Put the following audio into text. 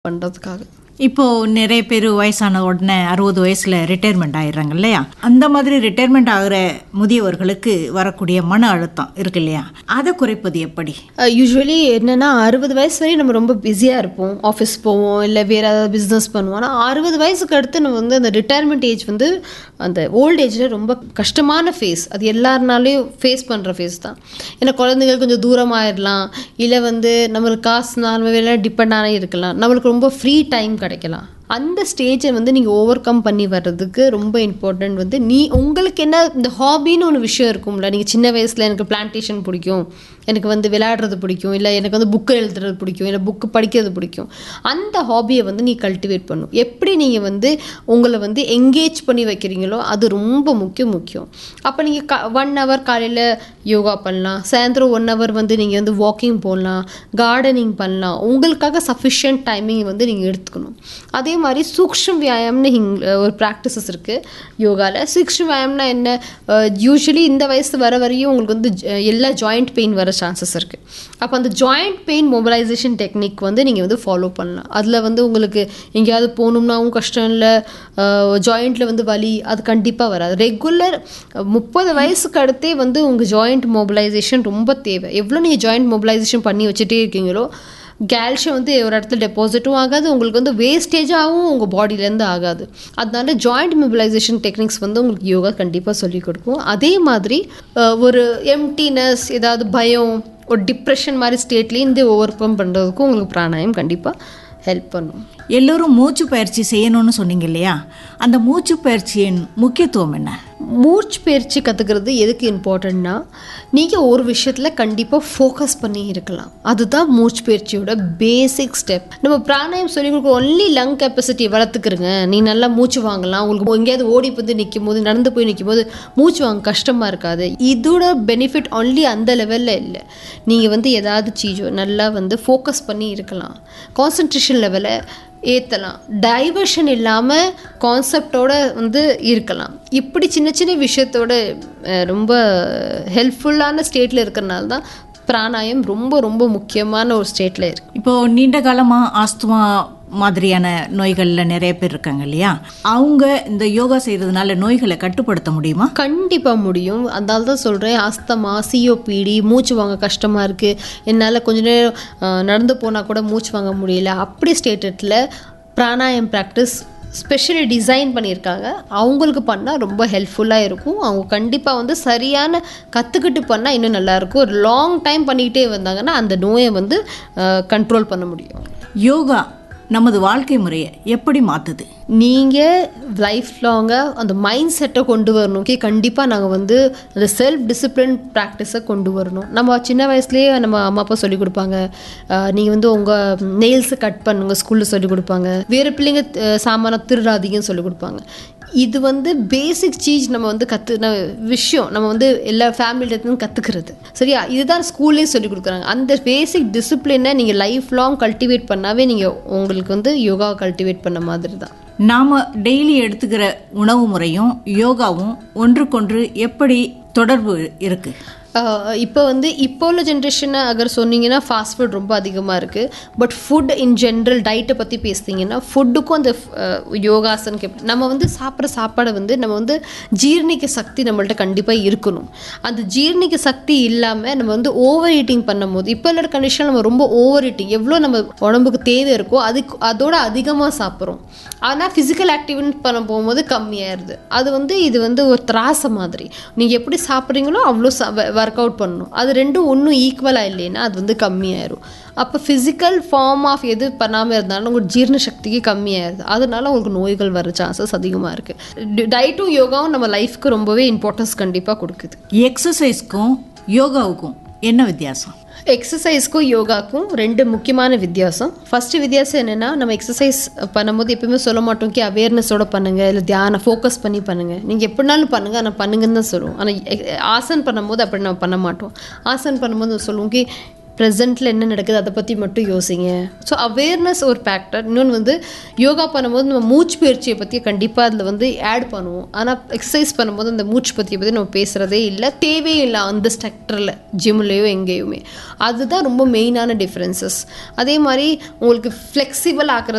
பண்ணுறதுக்காக இப்போ நிறைய பேர் வயசான உடனே அறுபது வயசுல ரிட்டையர்மெண்ட் ஆயிடுறாங்க இல்லையா அந்த மாதிரி ரிட்டையர்மெண்ட் ஆகிற முதியவர்களுக்கு வரக்கூடிய மன அழுத்தம் இருக்கு இல்லையா அதை குறைப்பது எப்படி யூஸ்வலி என்னென்னா அறுபது வயசு வரையும் நம்ம ரொம்ப பிஸியாக இருப்போம் ஆஃபீஸ் போவோம் இல்லை வேறு ஏதாவது பிஸ்னஸ் பண்ணுவோம் ஆனால் அறுபது வயசுக்கு அடுத்து நம்ம வந்து அந்த ரிட்டையர்மெண்ட் ஏஜ் வந்து அந்த ஓல்ட் ஏஜில் ரொம்ப கஷ்டமான ஃபேஸ் அது எல்லாருனாலையும் ஃபேஸ் பண்ணுற ஃபேஸ் தான் ஏன்னா குழந்தைகள் கொஞ்சம் தூரமாயிடலாம் இல்லை வந்து நம்மளுக்கு காசு நம்ம வேலை டிபெண்ட் ஆகி இருக்கலாம் நம்மளுக்கு ரொம்ப ஃப்ரீ டைம் கிடைக்கலாம் அந்த ஸ்டேஜை வந்து நீங்கள் ஓவர் கம் பண்ணி வர்றதுக்கு ரொம்ப இம்பார்ட்டன்ட் வந்து நீ உங்களுக்கு என்ன இந்த ஹாபின்னு ஒன்று விஷயம் இருக்கும்ல நீங்கள் சின்ன வயசில் எனக்கு பிளான்டேஷன் பிடிக்கும் எனக்கு வந்து விளையாடுறது பிடிக்கும் இல்லை எனக்கு வந்து புக்கு எழுதுறது பிடிக்கும் இல்லை புக்கு படிக்கிறது பிடிக்கும் அந்த ஹாபியை வந்து நீ கல்டிவேட் பண்ணும் எப்படி நீங்கள் வந்து உங்களை வந்து எங்கேஜ் பண்ணி வைக்கிறீங்களோ அது ரொம்ப முக்கியம் முக்கியம் அப்போ நீங்கள் க ஒன் ஹவர் காலையில் யோகா பண்ணலாம் சாயந்தரம் ஒன் ஹவர் வந்து நீங்கள் வந்து வாக்கிங் போடலாம் கார்டனிங் பண்ணலாம் உங்களுக்காக சஃபிஷியன்ட் டைமிங் வந்து நீங்கள் எடுத்துக்கணும் அதே மாதிரி சூக்ஷ்ம வியாயாம்னு ஹிங் ஒரு ப்ராக்டிசஸ் இருக்குது யோகாவில் சூக்ஷ்ம வியாயாம்னா என்ன யூஸ்வலி இந்த வயசு வர வரையும் உங்களுக்கு வந்து ஜ- எல்லா ஜாயிண்ட் பெயின் வர சான்சஸ் இருக்குது அப்போ அந்த ஜாயிண்ட் பெயின் மொபிலைசேஷன் டெக்னிக் வந்து நீங்கள் வந்து ஃபாலோ பண்ணலாம் அதில் வந்து உங்களுக்கு எங்கேயாவது போகணும்னாவும் கஷ்டம் இல்லை ஜாயிண்ட்டில் வந்து வலி அது கண்டிப்பாக வராது ரெகுலர் முப்பது வயசுக்கு அடுத்தே வந்து உங்கள் ஜாயிண்ட் மொபிலைசேஷன் ரொம்ப தேவை எவ்வளோ நீங்கள் ஜாயிண்ட் மொபிலைசேஷன் பண்ணி வச்சுட்டே இருக்கீங்களோ கால்சியம் வந்து ஒரு இடத்துல டெபாசிட்டும் ஆகாது உங்களுக்கு வந்து வேஸ்டேஜாகவும் உங்கள் பாடியிலேருந்து ஆகாது அதனால ஜாயிண்ட் மொபிலைசேஷன் டெக்னிக்ஸ் வந்து உங்களுக்கு யோகா கண்டிப்பாக சொல்லிக் கொடுக்கும் அதே மாதிரி அஹ், ஒரு எம்டினஸ் ஏதாவது பயம் ஒரு டிப்ரெஷன் மாதிரி ஸ்டேட்லேயும் இந்த ஓவர் கம் பண்ணுறதுக்கும் உங்களுக்கு பிராணாயம் கண்டிப்பாக ஹெல்ப் பண்ணும் எல்லோரும் மூச்சு பயிற்சி செய்யணும்னு சொன்னீங்க இல்லையா அந்த மூச்சு பயிற்சியின் முக்கியத்துவம் என்ன மூச்சு பயிற்சி கற்றுக்கிறது எதுக்கு இம்பார்ட்டண்ட்னா நீங்கள் ஒரு விஷயத்தில் கண்டிப்பாக ஃபோக்கஸ் பண்ணி இருக்கலாம் அதுதான் மூச்சு பயிற்சியோட பேசிக் ஸ்டெப் நம்ம பிராணாயம் சொல்லி கொடுக்க ஒன்லி லங் கெப்பாசிட்டி வளர்த்துக்கிறங்க நீ நல்லா மூச்சு வாங்கலாம் உங்களுக்கு எங்கேயாவது ஓடி வந்து நிற்கும் போது நடந்து போய் நிற்கும் போது மூச்சு வாங்க கஷ்டமாக இருக்காது இதோட பெனிஃபிட் ஒன்லி அந்த லெவலில் இல்லை நீங்கள் வந்து ஏதாவது சீஜோ நல்லா வந்து ஃபோக்கஸ் பண்ணி இருக்கலாம் கான்சன்ட்ரேஷன் லெவலை ஏற்றலாம் டைவர்ஷன் இல்லாமல் கான்செப்டோட வந்து இருக்கலாம் இப்படி சின்ன சின்ன விஷயத்தோட அஹ், ரொம்ப ஹெல்ப்ஃபுல்லான ஸ்டேட்டில் இருக்கிறனால தான் பிராணாயம் ரொம்ப ரொம்ப முக்கியமான ஒரு ஸ்டேட்டில் இருக்கு இப்போ நீண்ட காலமா ஆஸ்துமா மாதிரியான நோய்கள்ல நிறைய பேர் இருக்காங்க இல்லையா அவங்க இந்த யோகா செய்யறதுனால நோய்களை கட்டுப்படுத்த முடியுமா கண்டிப்பாக முடியும் அதனால தான் சொல்கிறேன் அஸ்தமா சிஓபிடி மூச்சு வாங்க கஷ்டமாக இருக்குது என்னால் கொஞ்ச நேரம் அஹ், நடந்து போனால் கூட மூச்சு வாங்க முடியல அப்படி ஸ்டேட்டத்தில் பிராணாயம் ப்ராக்டிஸ் ஸ்பெஷலி டிசைன் பண்ணியிருக்காங்க அவங்களுக்கு பண்ணால் ரொம்ப ஹெல்ப்ஃபுல்லாக இருக்கும் அவங்க கண்டிப்பாக வந்து சரியான கற்றுக்கிட்டு பண்ணால் இன்னும் நல்லாயிருக்கும் ஒரு லாங் டைம் பண்ணிக்கிட்டே வந்தாங்கன்னா அந்த நோயை வந்து கண்ட்ரோல் பண்ண முடியும் யோகா நமது வாழ்க்கை முறையை எப்படி மாத்துது நீங்கள் லைஃப் லாங்காக அந்த மைண்ட் செட்டை கொண்டு வரணும் ஓகே கண்டிப்பாக நாங்கள் வந்து அந்த செல்ஃப் டிசிப்ளின் ப்ராக்டிஸை கொண்டு வரணும் நம்ம சின்ன வயசுலேயே நம்ம அம்மா அப்பா சொல்லிக் கொடுப்பாங்க நீங்கள் வந்து உங்கள் நெயில்ஸை கட் பண்ணுங்க ஸ்கூலில் சொல்லிக் கொடுப்பாங்க வேறு பிள்ளைங்க அஹ், சாமான திருடாதீங்கன்னு சொல்லிக் கொடுப்பாங்க இது வந்து பேசிக் சீஸ் நம்ம வந்து கற்று விஷயம் நம்ம வந்து எல்லா ஃபேமிலியிலேருந்து கற்றுக்கிறது சரியா இதுதான் ஸ்கூல்லேயே சொல்லிக் கொடுக்குறாங்க அந்த பேசிக் டிசிப்ளினை நீங்கள் லைஃப் லாங் கல்டிவேட் பண்ணாவே நீங்கள் உங்களுக்கு வந்து யோகா கல்டிவேட் பண்ண மாதிரி தான் நாம டெய்லி எடுத்துக்கிற உணவு முறையும் யோகாவும் ஒன்றுக்கொன்று எப்படி தொடர்பு இருக்கு இப்போ வந்து இப்போ உள்ள ஜென்ரேஷனை அகர் சொன்னீங்கன்னா ஃபாஸ்ட் ஃபுட் ரொம்ப அதிகமாக இருக்குது பட் ஃபுட் இன் ஜென்ரல் டயட்டை பற்றி பேசுனீங்கன்னா ஃபுட்டுக்கும் அந்த யோகாசனுக்கு எப்படி நம்ம வந்து சாப்பிட்ற சாப்பாடை வந்து நம்ம வந்து ஜீரணிக்க சக்தி நம்மள்ட்ட கண்டிப்பாக இருக்கணும் அந்த ஜீரணிக்க சக்தி இல்லாமல் நம்ம வந்து ஓவர் ஈட்டிங் பண்ணும்போது இப்போ உள்ள கண்டிஷன் நம்ம ரொம்ப ஓவர் ஈட்டிங் எவ்வளோ நம்ம உடம்புக்கு தேவை இருக்கோ அதுக்கு அதோட அதிகமாக சாப்பிட்றோம் ஆனால் ஃபிசிக்கல் ஆக்டிவிட்டி பண்ண போகும்போது கம்மியாயிருது அது வந்து இது வந்து ஒரு திராச மாதிரி நீங்கள் எப்படி சாப்பிட்றீங்களோ அவ்வளோ ஒர்க் அவுட் பண்ணணும் அது ரெண்டும் ஒன்றும் ஈக்குவலாக இல்லைன்னா அது வந்து கம்மியாயிரும் அப்போ ஃபிசிக்கல் ஃபார்ம் ஆஃப் எது பண்ணாமல் இருந்தாலும் உங்களுக்கு ஜீரண சக்திக்கு கம்மியாயிருது அதனால உங்களுக்கு நோய்கள் வர சான்சஸ் அதிகமாக இருக்குது டயட்டும் யோகாவும் நம்ம லைஃப்க்கு ரொம்பவே இம்பார்ட்டன்ஸ் கண்டிப்பாக கொடுக்குது எக்ஸசைஸ்க்கும் யோகாவுக்கும் என்ன வித்தியாசம் எக்ஸசைஸ்க்கும் யோகாக்கும் ரெண்டு முக்கியமான வித்தியாசம் ஃபர்ஸ்ட் வித்தியாசம் என்னென்னா நம்ம எக்ஸசைஸ் பண்ணும்போது எப்பயுமே சொல்ல மாட்டோம் கி அவேர்னஸோட பண்ணுங்க இல்லை தியானம் ஃபோக்கஸ் பண்ணி பண்ணுங்க நீங்கள் எப்படினாலும் பண்ணுங்க ஆனால் பண்ணுங்கன்னு தான் சொல்லுவோம் ஆனால் ஆசன் பண்ணும்போது அப்படி நம்ம பண்ண மாட்டோம் ஆசன் பண்ணும்போது சொல்லுவோம் கி ப்ரெசென்ட்டில் என்ன நடக்குது அதை பற்றி மட்டும் யோசிங்க ஸோ அவேர்னஸ் ஒரு ஃபேக்டர் இன்னொன்று வந்து யோகா பண்ணும்போது நம்ம மூச்சு பயிற்சியை பற்றி கண்டிப்பாக அதில் வந்து ஆட் பண்ணுவோம் ஆனால் எக்ஸசைஸ் பண்ணும்போது அந்த மூச்சு பற்றியை பற்றி நம்ம பேசுகிறதே இல்லை தேவையும் இல்லை அந்த ஸ்ட்ரக்டரில் ஜிம்லேயோ எங்கேயுமே அதுதான் ரொம்ப மெயினான டிஃப்ரென்சஸ் அதே மாதிரி உங்களுக்கு ஃப்ளெக்சிபிள் ஆக்குறது